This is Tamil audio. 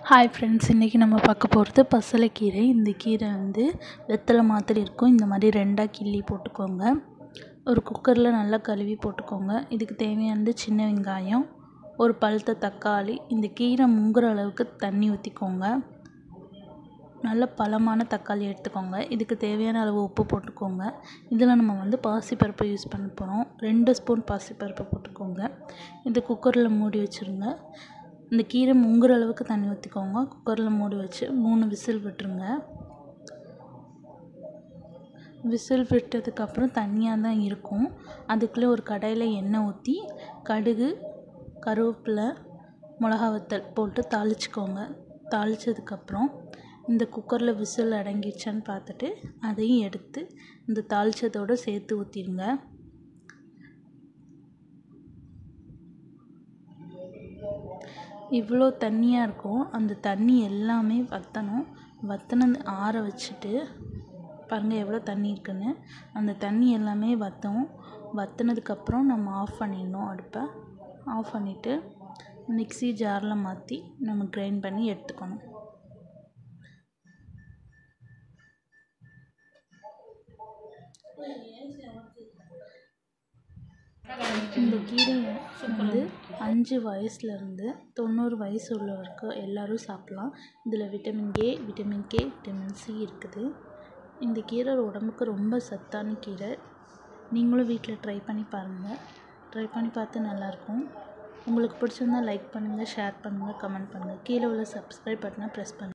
ஹாய் ஃப்ரெண்ட்ஸ் இன்றைக்கி நம்ம பார்க்க போகிறது பசலைக்கீரை இந்த கீரை வந்து வெத்தலை மாதிரி இருக்கும் இந்த மாதிரி ரெண்டாக கிள்ளி போட்டுக்கோங்க ஒரு குக்கரில் நல்லா கழுவி போட்டுக்கோங்க இதுக்கு தேவையானது சின்ன வெங்காயம் ஒரு பழுத்த தக்காளி இந்த கீரை முங்குற அளவுக்கு தண்ணி ஊற்றிக்கோங்க நல்ல பழமான தக்காளி எடுத்துக்கோங்க இதுக்கு தேவையான அளவு உப்பு போட்டுக்கோங்க இதில் நம்ம வந்து பாசிப்பருப்பு யூஸ் பண்ண போகிறோம் ரெண்டு ஸ்பூன் பாசிப்பருப்பு போட்டுக்கோங்க இது குக்கரில் மூடி வச்சுருங்க இந்த கீரை முங்குற அளவுக்கு தண்ணி ஊற்றிக்கோங்க குக்கரில் மூடி வச்சு மூணு விசில் விட்டுருங்க விசில் விட்டதுக்கப்புறம் தண்ணியாக தான் இருக்கும் அதுக்குள்ளே ஒரு கடாயில் எண்ணெய் ஊற்றி கடுகு கருவேப்பிலை மிளகா வத்தல் போட்டு தாளிச்சுக்கோங்க தாளித்ததுக்கப்புறம் இந்த குக்கரில் விசில் அடங்கிடுச்சான்னு பார்த்துட்டு அதையும் எடுத்து இந்த தாளித்ததோடு சேர்த்து ஊற்றிடுங்க இவ்வளோ தண்ணியாக இருக்கும் அந்த தண்ணி எல்லாமே வற்றணும் வற்றினது ஆற வச்சுட்டு பாருங்கள் எவ்வளோ தண்ணி இருக்குன்னு அந்த தண்ணி எல்லாமே வற்றும் வற்றினதுக்கப்புறம் நம்ம ஆஃப் பண்ணிடணும் அடுப்பை ஆஃப் பண்ணிவிட்டு மிக்ஸி ஜாரில் மாற்றி நம்ம கிரைண்ட் பண்ணி எடுத்துக்கணும் இந்த கீரையை வந்து அஞ்சு வயசுலேருந்து தொண்ணூறு வயசு உள்ளவருக்கு எல்லோரும் சாப்பிட்லாம் இதில் vitamin A vitamin K vitamin C இருக்குது இந்த கீரை உடம்புக்கு ரொம்ப சத்தான கீரை நீங்களும் வீட்டில் ட்ரை பண்ணி பாருங்கள் ட்ரை பண்ணி பார்த்து நல்லாயிருக்கும் உங்களுக்கு பிடிச்சிருந்தா லைக் பண்ணுங்கள் ஷேர் பண்ணுங்கள் கமெண்ட் பண்ணுங்கள் கீழே உள்ள சப்ஸ்கிரைப் பட்டனை ப்ரெஸ் பண்ணுங்கள்